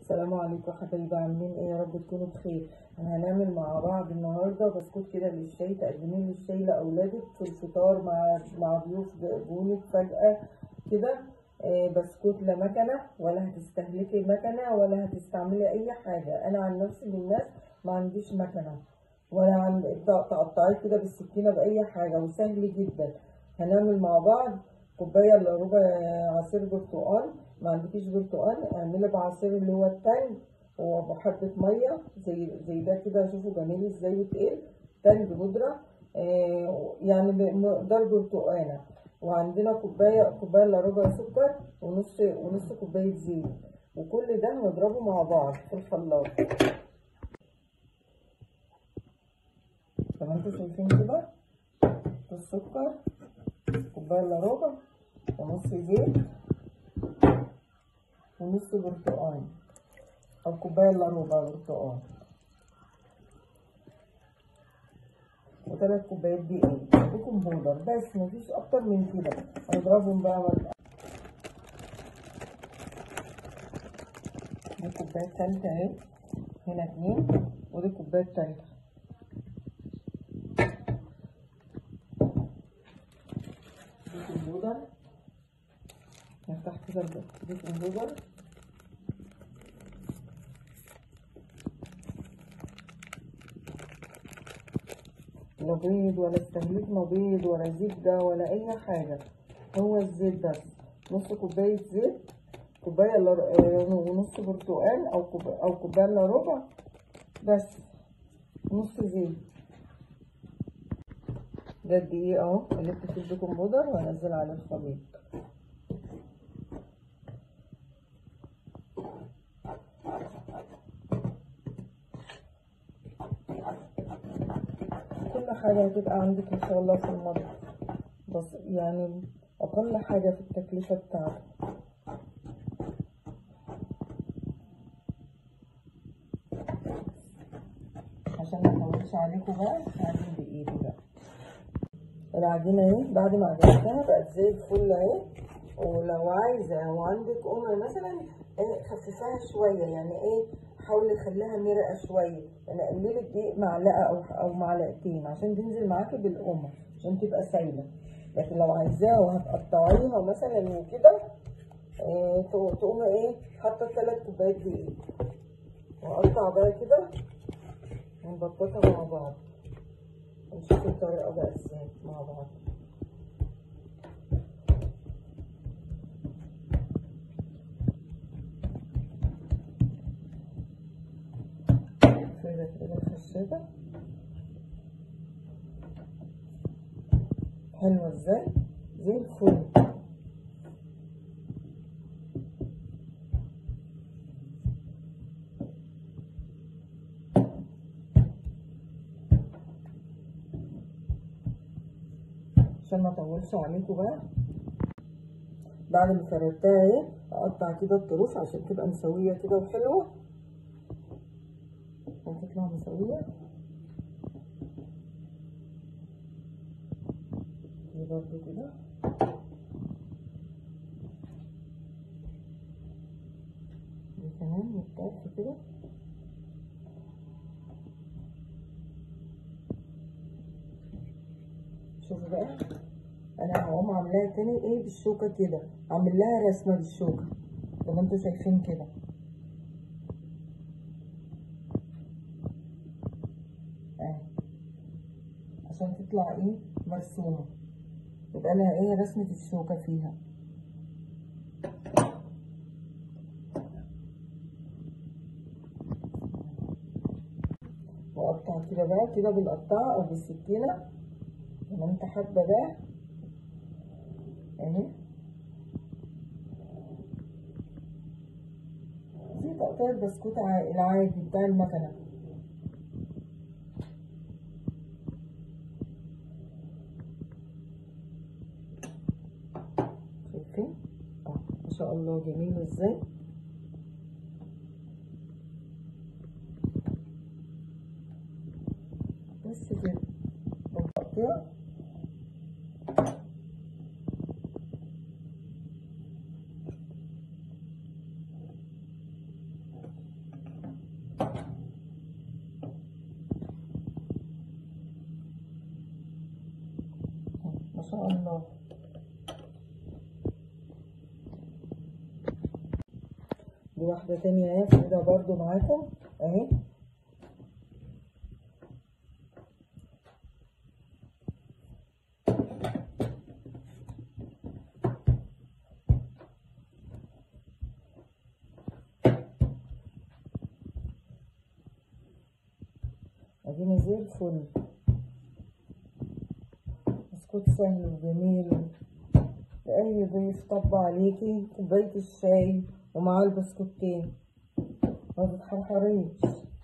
السلام عليكم حبايبي عاملين ايه يا رب تكونوا بخير احنا هنعمل مع بعض النهارده بسكوت كده للشاي تقدمين للشاي لاولادك في الفطار مع مع ضيوف جونك فجاه كده آه بسكوت لا مكنه ولا هتستهلكي مكنه ولا هتستعملي اي حاجه انا عن نفسي من الناس ما عنديش مكنه ولا عند تقطعيه كده بالسكينه باي حاجه وسهل جدا هنعمل مع بعض كوبايه الا ربع عصير برتقال ما عندكيش برتقال اعملي بعصير اللي هو التلج وبحبه ميه زي زي ده كده شوفوا جميل ازاي وتقل تلج بودره آه يعني بمقدار برتقانه وعندنا كوبايه كوبايه الا ربع سكر ونص ونص كوبايه زيت وكل ده هنضربه مع بعض في الخلاط زي ما انتوا شايفين كده السكر كوبايه الا ربع ونص زيت ونص برتقال او كوبايه الا ربع برتقال وثلاث كوبايات دقيق بيكنج بودر بس مفيش اكتر من كده هنضربهم بقى مرة دي كوبايه تالتة اهي هنا اتنين ودي كوبايه تالتة بيكنج بودر نفتح كده البيكنج بودر لا بيض ولا استهلكنا بيض ولا زبدة ولا أي حاجة هو الزيت بس نص كوباية زيت كوباية ونص برتقال أو كوباية أو كوباية إلا ربع بس نص زيت ده الدقيق أهو قلبت فيه البيكنج بودر وأنزل عليه الخليط كل حاجة هتبقى عندك إن شاء الله في المطبخ بس يعني أقل حاجة في التكلفة بتاعتك عشان ما اطولش عليكم بقى هعمل بإيدي بقى العجينة اهي بعد ما عجنتها بقت زي الفل اهي ولو عايزة وعندك أم مثلا ايه خففها شوية يعني ايه حاولي خليها مرقة شوية يعني قللي الدقيق معلقة أو أو معلقتين عشان تنزل معاكي بالقمة عشان تبقى سايلة لكن لو عايزاها وهتقطعيها مثلا وكده إيه تقومي ايه حاطة تلات كوبايات دقيق وأقطع بقى كده ونبططها مع بعض ونشوف الطريقة بقى ازاي مع بعض كده كده الخشبة حلوة ازاي زي الفل عشان ما اطولش عليكم بقى بعد ما فردتها اهي اقطع كده الطروف عشان تبقى مسويه كده وحلوه هتطلع مسويه دي برضو كده دي كمان متقف كده شوفوا بقى انا هقوم عاملاها تاني ايه بالشوكه كده اعمل لها رسمه بالشوكه زي ما انتوا شايفين كده اهي عشان تطلع ايه مرسومه يبقى لها ايه رسمه الشوكه فيها واقطع كده بقى كده بالقطاعه او بالسكينه زي ما انت حابه بقى اهي دي تقطيع البسكوت العادي بتاع المكنه شايفين اه ما شاء الله جميل ازاي بس كده التقطيع شاء الله دي واحدة تانية اهي افردها برضو معاكم اهي ادينا زي الفل بسكوت سهل وجميل لأي ضيف طب عليكي كوباية الشاي ومعاه البسكوتين ما تتحرحريش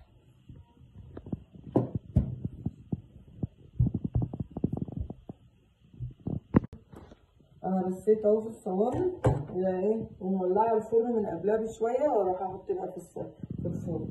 انا رصيت اهو في الصواني الى ايه ومولعه الفرن من قبلها بشويه واروح احط بقى في الس- في الفرن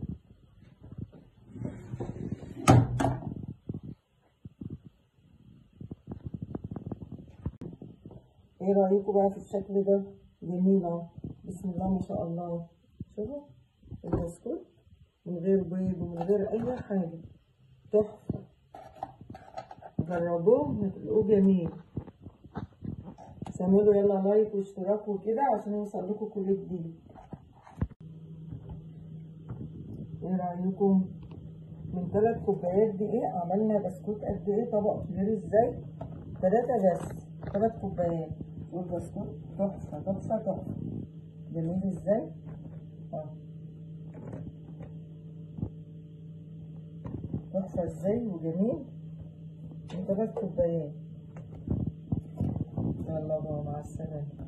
ايه رايكم بقى في الشكل ده جميل اهو بسم الله ما شاء الله شوفوا البسكوت من غير بيض ومن غير اي حاجه تحفه جربوه هتلاقوه جميل تعملوا يلا لايك واشتراك وكده عشان يوصل لكم كل جديد ايه رايكم من ثلاث كوبايات دقيق عملنا بسكوت قد ايه طبق كبير ازاي ثلاثة بس ثلاث كوبايات والبسكوت تحفة تحفة تحفة جميل ازاي اه تحفة ازاي وجميل من ثلاث كوبايات يلا بقى مع السلامة